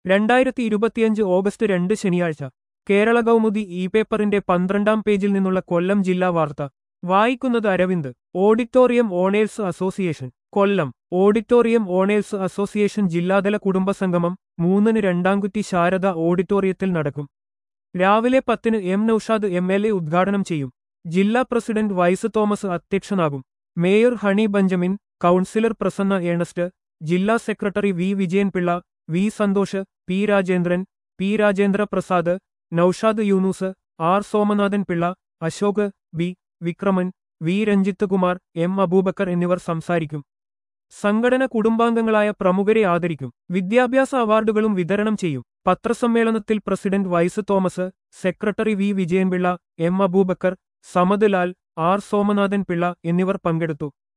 രണ്ടായിരത്തി ഇരുപത്തിയഞ്ച് ഓഗസ്റ്റ് രണ്ട് ശനിയാഴ്ച കേരള കൗമുദി ഇ പേപ്പറിന്റെ പന്ത്രണ്ടാം പേജിൽ നിന്നുള്ള കൊല്ലം ജില്ലാ വാർത്ത വായിക്കുന്നത് Aravind auditorium owners association Kollam auditorium owners association ജില്ലാതല കുടുംബസംഗമം മൂന്നിന് രണ്ടാംകുറ്റി ശാരദ ഓഡിറ്റോറിയത്തിൽ നടക്കും രാവിലെ പത്തിന് M Noushad M L A ഉദ്ഘാടനം ചെയ്യും ജില്ലാ പ്രസിഡന്റ് വൈസ് തോമസ് അധ്യക്ഷനാകും മേയർ ഹണി ബെഞ്ചമിൻ കൗൺസിലർ പ്രസന്ന ഏണസ്റ്റ് ജില്ലാ secretary V Vijayanpillai V Santhosh P Rajendran P Rajendra Prasad Noushad Yunus R Somanathan Pillai Ashok B Vikraman V Ranjith Kumar M Abubakar എന്നിവർ സംസാരിക്കും സംഘടന കുടുംബാംഗങ്ങളായ പ്രമുഖരെ ആദരിക്കും വിദ്യാഭ്യാസ അവാർഡുകളും വിതരണം ചെയ്യും പത്രസമ്മേളനത്തിൽ president Wise Thomas secretary V Vijayanpillai M Abubakar Samad Lal R Somanathan Pillai എന്നിവർ പങ്കെടുത്തു